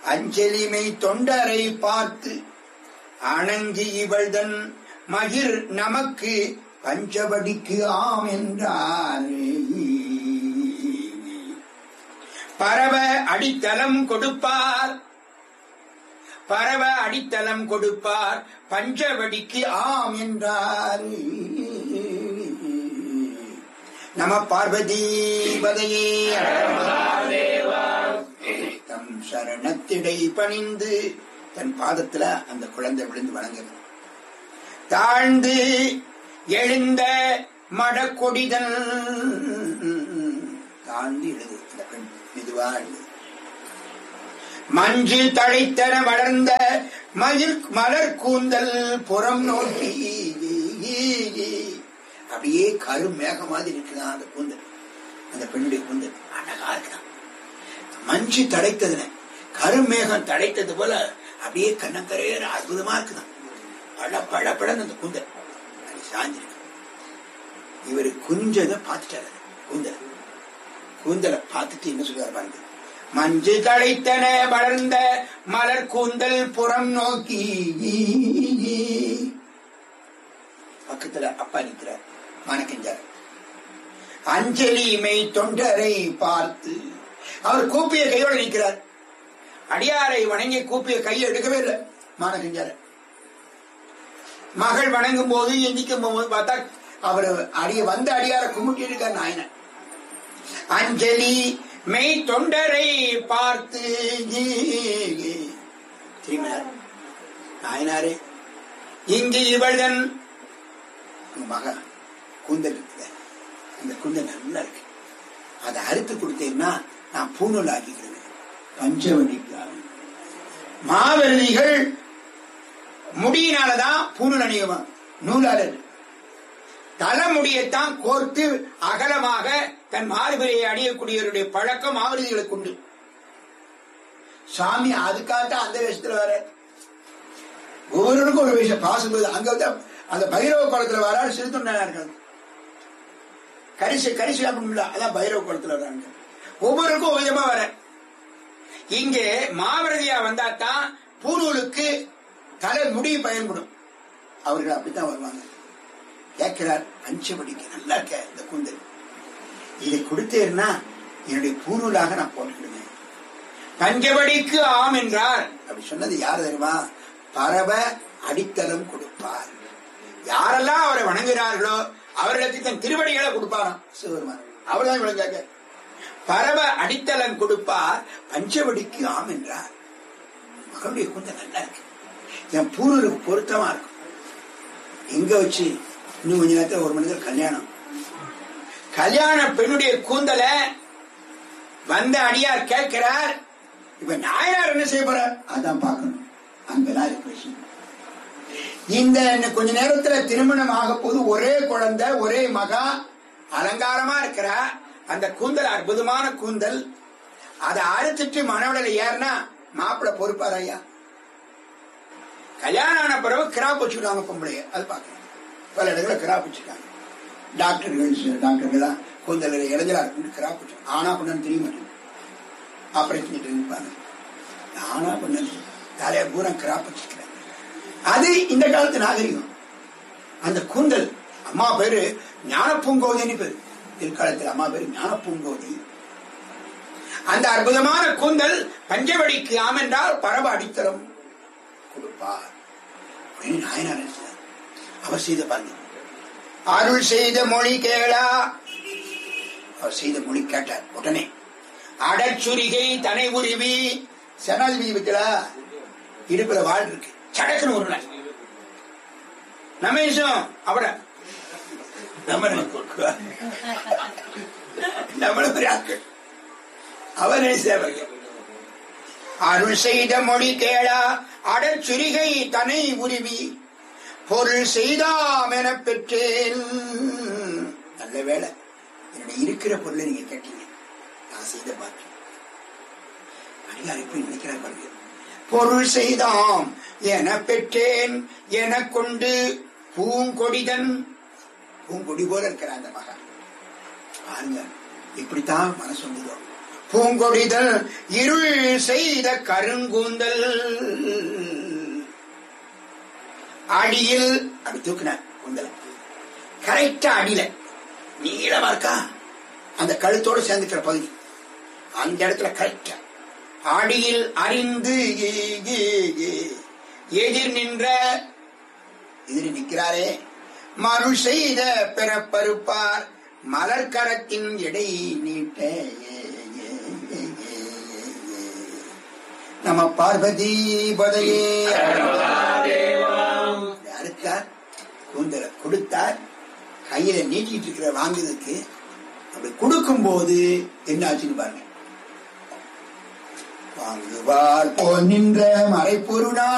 அஞ்சலிமை தொண்டரை பார்த்து அணங்கி இவள்தன் மகிர் நமக்கு பஞ்சவடிக்கு ஆம் என்றார் பரவ அடித்தளம் கொடுப்பார் பரவ அடித்தளம் கொடுப்பார் பஞ்சவடிக்கு ஆம் என்றார் நம பார்வதி பதையே தம் சரணத்திடை பணிந்து தன் பாதத்துல அந்த குழந்தை விழுந்து வணங்குகிறார் தாழ்ந்து எழுந்த மடக்கொடிதன் தாழ்ந்து எழுது இந்த பெண் மெதுவா எழுது மஞ்சு தழைத்தன வளர்ந்த மயில் மலர் கூந்தல் புறம் நோக்கி அப்படியே கரு மேகம் மாதிரி இருக்குதான் அந்த கூந்தல் அந்த பெண்ணுடைய கூந்தல் அழகா இருக்குதான் மஞ்சு தடைத்ததுல கருமேகம் தடைத்தது போல அப்படியே கண்ணங்கரையர் அற்புதமா இருக்குதான் பழ பழ பழன்னு அந்த கூந்தல் அது சாஞ்சிருக்கு இவரு குஞ்சத பார்த்துட்டாரு கூந்தல் கூந்தலை பார்த்துட்டு என்ன சொல்றாரு பாருங்க மஞ்சு தழைத்தன வளர்ந்த மலர் கூந்தல் புறம் நோக்கி பக்கத்துல அப்பா நிற்கிறார் மானக்கஞ்சார் அஞ்சலி மெய் தொண்டரை பார்த்து அவர் கூப்பிய கையோடு நிற்கிறார் அடியாரை வணங்கி கூப்பிய கையை எடுக்கவே இல்லை மானக்கஞ்சார மகள் வணங்கும் போது எந்திக்கும் போது பார்த்தா அவர் அடிய வந்த அடியார கும்பிட்டு இருக்கார் நாயன அஞ்சலி மெய் தொண்டரை பார்த்து திரும்பினார் நாயனாரே இங்கு இவள்தன் உங்க மக கூந்தல் இருக்குது அந்த கூந்தல் நல்லா இருக்கு அதை அறுத்து கொடுத்தீங்கன்னா நான் பூநூல் ஆக்கிக்கிறேன் பஞ்சவடிக்காக மாவெருதிகள் முடியினாலதான் பூநூல் அணியுமா நூலாளர் தலைமுடியைத்தான் கோர்த்து அகலமாக தன் மார்பிலை அணியக்கூடியவருடைய பழக்கம் மாவெருதிகளுக்கு உண்டு சாமி அதுக்காகத்தான் அந்த வேஷத்துல வர ஒவ்வொருவருக்கும் ஒரு விஷயம் பாசும்போது அங்க வந்து அந்த பைரவ குளத்துல வராரு சிறுத்தொண்டா இருக்காங்க கரிசு கரிசு அப்படின்ல அதான் பைரவ குளத்துல வர்றாங்க ஒவ்வொருக்கும் ஒரு விதமா வர இங்கே மாவரதியா வந்தா தான் பூநூலுக்கு தலை முடி பயன்படும் அவர்கள் அப்படித்தான் வருவாங்க கேட்கிறார் பஞ்சபடிக்கு நல்லா இருக்க இந்த கூந்தல் இதை கொடுத்தேன்னா என்னுடைய பூநூலாக நான் போட்டுக்கிடுவேன் பஞ்சபடிக்கு ஆம் என்றார் அப்படி சொன்னது யார் தெரியுமா பரவ அடித்தளம் கொடுப்பார் யாரெல்லாம் அவரை வணங்குகிறார்களோ அவர்களுக்கு தன் திருவடிகளை கொடுப்பாராம் சிவபெருமான் அவர்தான் விளங்காக பரவ அடித்தளம் கொடுப்பார் பஞ்சவடிக்கு ஆம் என்றார் மகளுடைய கூந்தல் நல்லா இருக்கு என் பூர்வருக்கு பொருத்தமா இருக்கும் எங்க வச்சு இன்னும் கொஞ்ச நேரத்தில் ஒரு மனிதர் கல்யாணம் கல்யாண பெண்ணுடைய கூந்தலை வந்த அடியார் கேட்கிறார் இப்ப நாயனார் என்ன செய்ய போறார் அதான் பார்க்கணும் அங்கதான் இருக்கு விஷயம் இந்த இன்னும் கொஞ்ச நேரத்துல திருமணம் ஆக போது ஒரே குழந்தை ஒரே மகா அலங்காரமா இருக்கிறா அந்த கூந்தல் அற்புதமான கூந்தல் அதை அறுத்துட்டு மனவடல ஏறினா மாப்பிள்ள பொறுப்பார் ஐயா கல்யாணம் ஆன பிறகு கிராப் வச்சுக்கிட்டாங்க பொம்பளைய அது பார்க்கணும் பல இடங்களில் கிராப் வச்சுருக்காங்க டாக்டர்கள் டாக்டர்கள்லாம் கூந்தல் இளைஞரா இருக்குன்னு கிராப் வச்சு ஆனா பண்ணு தெரிய மாட்டேங்குது ஆபரேஷன் இருப்பாங்க ஆனா பண்ணு தலைய பூரா கிராப் வச்சுக்கிறாங்க அது இந்த காலத்து நாகரிகம் அந்த கூந்தல் அம்மா பேரு ஞான பூங்கோதின்னு பேரு பிற்காலத்தில் அம்மா பேரு ஞான பூங்கோதி அந்த அற்புதமான கூந்தல் பஞ்சவடிக்கு ஆம் என்றால் பரவ அடித்தரம் கொடுப்பார் அப்படின்னு நாயனார் நினைச்சார். அவர் செய்த பாருங்க அருள் செய்த மொழி கேளா அவர் செய்த மொழி கேட்டார் உடனே அடச்சுரிகை தனை உருவி சனாதிபதி பத்தியா இடுப்புல வாழ் இருக்கு சடக்குன்னு ஒரு நாள் நமேஷம் அவட நம்ம நம்மள பெரிய ஆட்கள் அவர் நினைச்சார் அருள் செய்த மொழி கேளா அடச்சுரிகை தனை உருவி பொருள் செய்தாம் என பெற்றேன் நல்ல வேலை என்னுடைய இருக்கிற பொருளை நீங்க கேட்டீங்க நான் செய்த பாக்கி அடியார் எப்படி நினைக்கிறார் பாருங்க பொருள் செய்தாம் என பெற்றேன் என கொண்டு பூங்கொடிதன் பூங்கொடி போல இருக்கிற அந்த மகன் பாருங்க இப்படித்தான் மனசு வந்ததோ பூங்கொடிதல் இருள் செய்த கருங்கூந்தல் அடியில் அப்படி தூக்கினார் கூந்தல கரெக்டா அடியில நீளமா இருக்கா அந்த கழுத்தோடு சேர்ந்துக்கிற பகுதி அந்த இடத்துல கரெக்டா அடியில் அறிந்து ஏ- ஏ- ஏ- எதிர் நின்ற எதிர் நிற்கிறாரே மருள் செய்த பிறப்பருப்பார் மலர்கரத்தின் எடை நீட்ட ஏ- ஏ- ஏ- ஏ- ஏ- ஏ. நம பார்வதி பதையே யாருக்கார் கூந்தல கொடுத்தார் கையில நீட்டிட்டு இருக்கிற வாங்குறதுக்கு அப்படி கொடுக்கும் போது என்ன ஆச்சுன்னு பாருங்க வாங்குவார் போல் நின்ற மறைப்பொருளா